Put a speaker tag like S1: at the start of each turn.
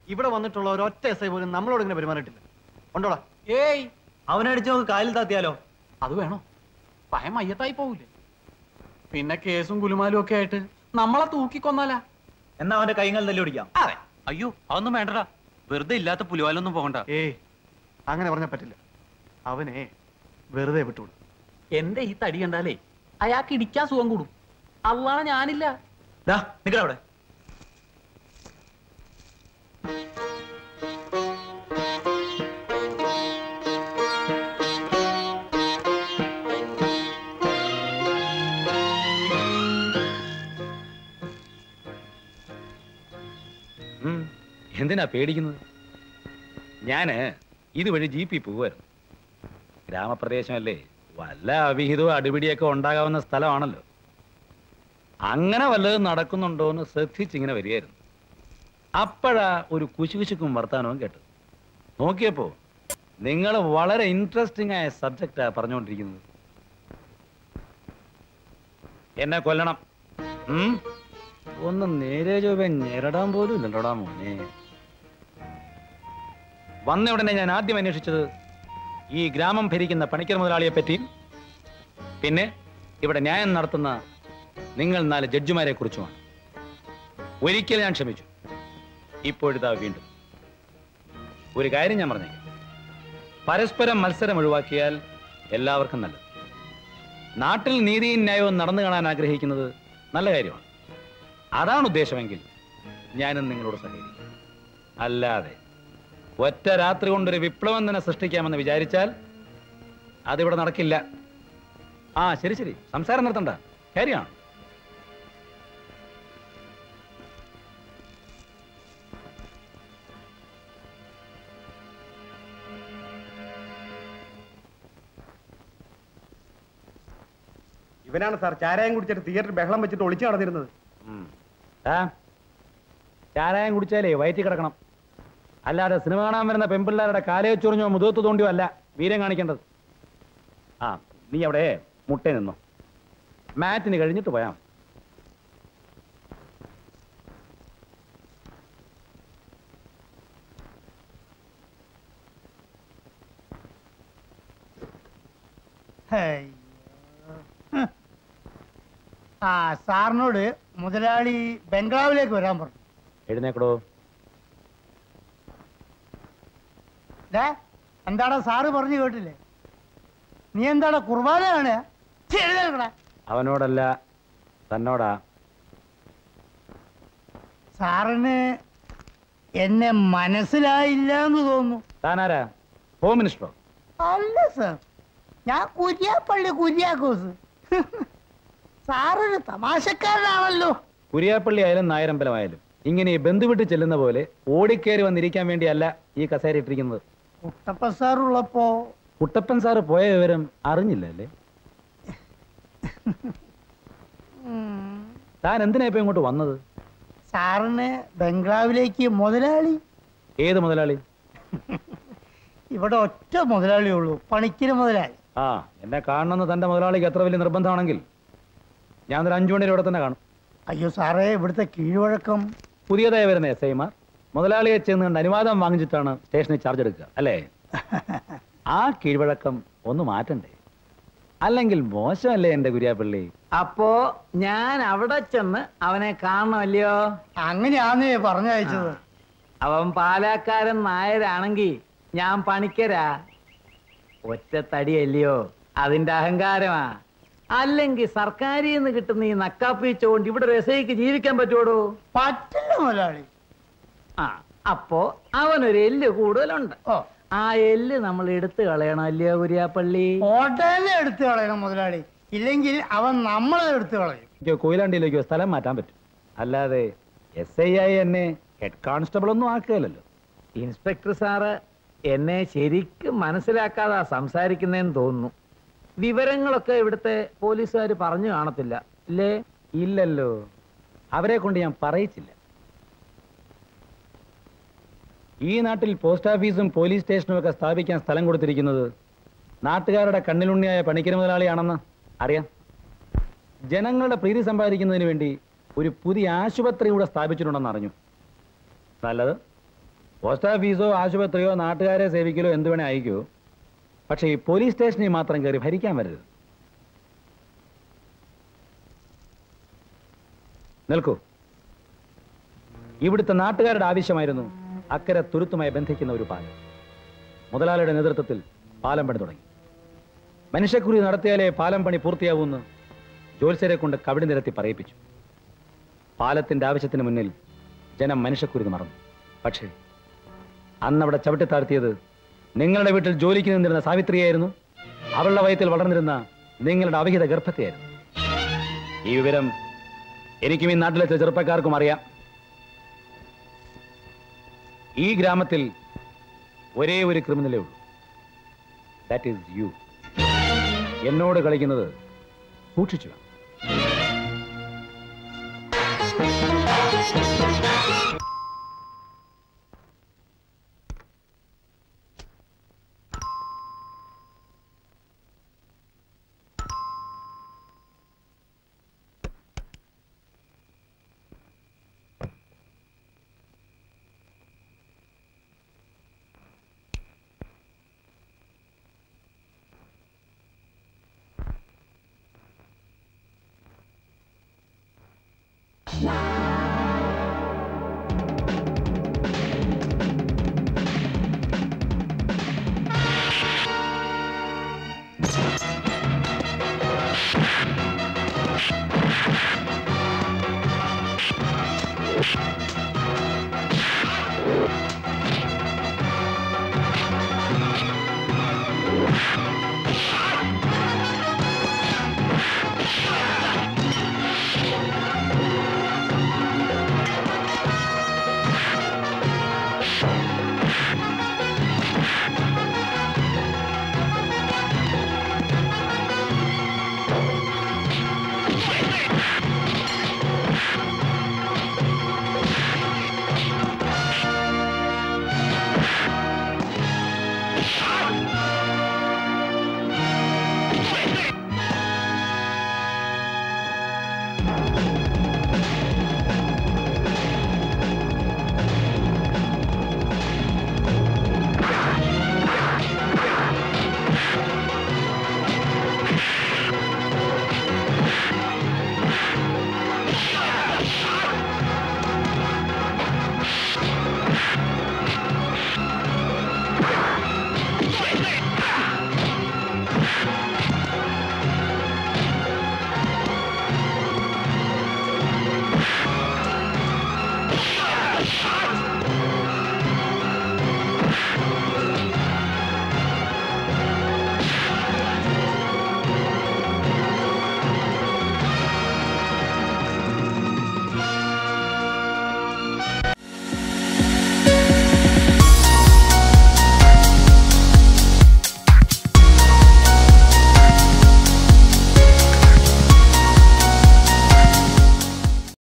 S1: ഇവിടെ വന്നിട്ടുള്ള ഒരൊറ്റ എസ് ഐ പോലും നമ്മളോട് ഇങ്ങനെ പെരുമാറിയിട്ടില്ല ഉണ്ടോടാ
S2: ഏയ്
S1: അവനടിച്ച് നമുക്ക് കാലിൽ താത്തിയാലോ
S2: അത് വേണോ ഭയം മയ്യത്തായി പോവില്ലേ പിന്നെ കേസും കുലുമാലും ഒക്കെ ആയിട്ട് നമ്മളെ തൂക്കിക്കൊന്നാലാ
S1: എന്നാ അവന്റെ കൈകൾ തല്ലി ഓടിക്കാം
S2: അതെ
S3: അയ്യോ അതൊന്നും വേണ്ടടാ വെറുതെ ഇല്ലാത്ത പുലിവാലൊന്നും പോകണ്ട
S1: ഏയ് അങ്ങനെ പറഞ്ഞാൽ പറ്റില്ല അവനെ വെറുതെ വിട്ടുവിടും
S2: എന്റെ ഈ തടി കണ്ടാലേ അയാൾക്ക് ഇടിക്കാൻ സുഖം കൂടും അള്ളാണ് ഞാനില്ല
S1: നിക്കടെ അവിടെ
S4: ഉം. എന്തിനാ പേടിക്കുന്നത് ഞാന് ഇതുവഴി ജീപ്പിൽ പോവായിരുന്നു ഗ്രാമപ്രദേശമല്ലേ വല്ല അവിഹിതവും അടിപിടിയൊക്കെ ഉണ്ടാകാവുന്ന സ്ഥലമാണല്ലോ അങ്ങനെ വല്ലതും നടക്കുന്നുണ്ടോ എന്ന് ശ്രദ്ധിച്ചിങ്ങനെ വരികയായിരുന്നു അപ്പോഴാ ഒരു കുശുകുശുക്കും വർത്താനവും കേട്ടത് നോക്കിയപ്പോ നിങ്ങൾ വളരെ ഇൻട്രസ്റ്റിംഗ് ആയ സബ്ജക്റ്റാ പറഞ്ഞുകൊണ്ടിരിക്കുന്നത് എന്നെ കൊല്ലണം ഉം? ഒന്ന് നേരെ ചൊവ്വേ ഞെരടാൻ പോലും ഇല്ലല്ലോടാ മോനെ വന്ന ഉടനെ ഞാൻ ആദ്യം അന്വേഷിച്ചത് ഈ ഗ്രാമം ഭരിക്കുന്ന പണിക്കർ മുതലാളിയെ പറ്റിയും പിന്നെ ഇവിടെ ന്യായം നടത്തുന്ന നിങ്ങൾ നാല് ജഡ്ജിമാരെ കുറിച്ചുമാണ് ഒരിക്കൽ ഞാൻ ക്ഷമിച്ചു ഇപ്പോഴിതാ വീണ്ടും ഒരു കാര്യം ഞാൻ പറഞ്ഞേക്കാം പരസ്പരം മത്സരം ഒഴിവാക്കിയാൽ എല്ലാവർക്കും നല്ലത് നാട്ടിൽ നീതിയും ന്യായവും നടന്നു കാണാൻ ആഗ്രഹിക്കുന്നത് നല്ല കാര്യമാണ് അതാണ് ഉദ്ദേശമെങ്കിൽ ഞാനും നിങ്ങളോട് സഹകരിക്കും അല്ലാതെ ഒറ്റ രാത്രി കൊണ്ടൊരു വിപ്ലവം തന്നെ സൃഷ്ടിക്കാമെന്ന് വിചാരിച്ചാൽ അതിവിടെ നടക്കില്ല ആ ശരി ശരി സംസാരം നിർത്തണ്ട കാര്യമാണ്
S5: ഇവനാണ് സാർ ചാരായം കുടിച്ചിട്ട് തിയേറ്ററിൽ ബഹളം വെച്ചിട്ട് ഒളിച്ചു നടന്നിരുന്നത്
S4: ആ ചാരായം കുടിച്ചാലേ വയറ്റി കിടക്കണം അല്ലാതെ സിനിമ കാണാൻ വരുന്ന പെൺപിള്ളേരുടെ കാലയെ ചൊറിഞ്ഞോ മുതുകത്ത് തോണ്ടിയോ അല്ല വീരം കാണിക്കേണ്ടത് ആ നീ അവിടെ മുട്ടേ നിന്നോ മാറ്റിന് കഴിഞ്ഞിട്ട് പോയാം
S6: ആ സാറിനോട് മുതലാളി ബംഗ്ലാവിലേക്ക് വരാൻ പറഞ്ഞു
S4: എഴുന്നേക്കടോ
S6: ദേ എന്താടാ സാറ് പറഞ്ഞു കേട്ടില്ലേ നീ എന്താടാ കുർബാനയാണ് എഴുതേക്കടാ
S4: അവനോടല്ല തന്നോടാ
S6: സാറിന് എന്നെ മനസ്സിലായില്ല എന്ന് തോന്നുന്നു
S4: താനാരാ ഹോം മിനിസ്റ്ററോ
S6: അല്ല സാർ ഞാൻ കുര്യാപ്പള്ളി കുര്യാക്കോസ് സാറൊരു തമാശക്കാരനാണല്ലോ
S4: കുരിയാപ്പള്ളി ആയാലും നായരമ്പലമായാലും ഇങ്ങനെ ഈ ബന്ധുവിട്ട് ചെല്ലുന്ന പോലെ ഓടിക്കേറി വന്നിരിക്കാൻ വേണ്ടിയല്ല ഈ കസേര ഇട്ടിരിക്കുന്നത്
S6: കുട്ടപ്പ സാറുള്ളപ്പോ
S4: കുട്ടപ്പൻ സാറ് പോയ വിവരം അറിഞ്ഞില്ല അല്ലേ
S6: ഉം,
S4: താൻ എന്തിനാ ഇപ്പൊ ഇങ്ങോട്ട് വന്നത്
S6: സാറിന് ബംഗ്ലാവിലേക്ക് മുതലാളി
S4: ഏത് മുതലാളി
S6: ഇവിടെ ഒറ്റ മുതലാളിയേ ഉള്ളൂ പണിക്കിന് മുതലാളി
S4: ആ എന്നെ കാണണമെന്ന് തന്റെ മുതലാളിക്ക് എത്ര വലിയ നിർബന്ധമാണെങ്കിൽ ഞാൻ ഒരു അഞ്ചു മണിയുടെ ഇവിടെ തന്നെ കാണും
S6: അയ്യോ സാറേ ഇവിടുത്തെ കീഴ്വഴക്കം
S4: പുതിയതായി വരുന്ന എസ് ഐമാർ മുതലാളിയെ ചെന്ന് കണ്ട് അനുവാദം വാങ്ങിച്ചിട്ടാണ് സ്റ്റേഷനിൽ ചാർജ് എടുക്കുക അല്ലേ ആ കീഴ്വഴക്കം ഒന്ന് മാറ്റണ്ടേ അല്ലെങ്കിൽ മോശമല്ലേ എന്റെ കുര്യാപ്പള്ളി
S7: അപ്പോ ഞാൻ അവിടെ ചെന്ന് അവനെ കാണണമല്ലയോ
S6: അങ്ങനെയാന്നേ പറഞ്ഞയച്ചത്
S7: അവൻ പാലാക്കാരൻ നായരാണെങ്കി ഞാൻ പണിക്കരാ ഒറ്റ തടിയല്ലയോ അതിന്റെ അഹങ്കാരമാ അല്ലെങ്കിൽ സർക്കാരിൽ നിന്ന് കിട്ടുന്ന ഈ നക്കാപ്പിച്ചുകൊണ്ട് ഇവിടെ ഒരു എസ് ഐക്ക് ജീവിക്കാൻ പറ്റുമോടോ
S6: പറ്റില്ല മുതലാളി
S7: ആ അപ്പോ അവനൊരു എല്ല് കൂടുതലുണ്ട്
S6: ഓ
S7: ആ എല്ല് നമ്മൾ എടുത്തു കളയണം അല്ലയോ കുര്യാപ്പള്ളി
S6: ഹോട്ടലിൽ എടുത്തു കളയണം മുതലാളി ഇല്ലെങ്കിൽ അവൻ നമ്മളെ എടുത്തു കളയും
S4: എനിക്ക് കൊയിലാണ്ടിയിലേക്കോ സ്ഥലം മാറ്റാൻ പറ്റും അല്ലാതെ എസ് ഐ ആയി എന്നെ ഹെഡ് കോൺസ്റ്റബിൾ ഒന്നും ആക്കുകയല്ലോ
S7: ഇൻസ്പെക്ടർ സാറ് എന്നെ ശരിക്കും മനസ്സിലാക്കാതാ സംസാരിക്കുന്നതെന്ന് തോന്നുന്നു വിവരങ്ങളൊക്കെ ഇവിടുത്തെ പോലീസുകാർ പറഞ്ഞു കാണത്തില്ല അല്ലേ
S4: ഇല്ലല്ലോ അവരെ കൊണ്ട് ഞാൻ പറയിച്ചില്ല ഈ നാട്ടിൽ പോസ്റ്റ് ഓഫീസും പോലീസ് സ്റ്റേഷനും ഒക്കെ സ്ഥാപിക്കാൻ സ്ഥലം കൊടുത്തിരിക്കുന്നത് നാട്ടുകാരുടെ കണ്ണിലുണ്ണിയായ പണിക്കര മുതലാളിയാണെന്ന് അറിയാം ജനങ്ങളുടെ പ്രീതി സമ്പാദിക്കുന്നതിന് വേണ്ടി ഒരു പുതിയ ആശുപത്രി കൂടെ സ്ഥാപിച്ചിട്ടുണ്ടെന്ന് അറിഞ്ഞു നല്ലത് പോസ്റ്റ് ഓഫീസോ ആശുപത്രിയോ നാട്ടുകാരെ സേവിക്കലോ എന്ത് വേണേ അയക്കൂ പക്ഷേ ഈ പോലീസ് സ്റ്റേഷനിൽ മാത്രം കയറി ഭരിക്കാൻ വരരുത് നിൽക്കൂ ഇവിടുത്തെ നാട്ടുകാരുടെ ആവശ്യമായിരുന്നു അക്കരെ തുരുത്തുമായി ബന്ധിക്കുന്ന ഒരു പാലം മുതലാളിയുടെ നേതൃത്വത്തിൽ പാലം പണി തുടങ്ങി മനുഷ്യക്കുറി നടത്തിയാലേ പാലം പണി പൂർത്തിയാവൂന്ന് ജോത്സ്യരെ കൊണ്ട് കവിടി നിരത്തി പറയിപ്പിച്ചു പാലത്തിന്റെ ആവശ്യത്തിന് മുന്നിൽ ജനം മനുഷ്യക്കുരുന്ന് മറന്നു പക്ഷേ അന്നവിടെ ചവിട്ടിത്താഴ്ത്തിയത് നിങ്ങളുടെ വീട്ടിൽ ജോലിക്ക് നിന്നിരുന്ന സാവിത്രിയായിരുന്നു അവളുടെ വയത്തിൽ വളർന്നിരുന്ന നിങ്ങളുടെ അവിഹിത ഗർഭത്തെയായിരുന്നു ഈ വിവരം എനിക്കും ഈ നാട്ടിലെ ചില ചെറുപ്പക്കാർക്കും അറിയാം ഈ ഗ്രാമത്തിൽ ഒരേ ഒരു ക്രിമിനലേ ഉള്ളൂ ദാറ്റ് ഈസ് യു എന്നോട് കളിക്കുന്നത് സൂക്ഷിച്ചു വേണം.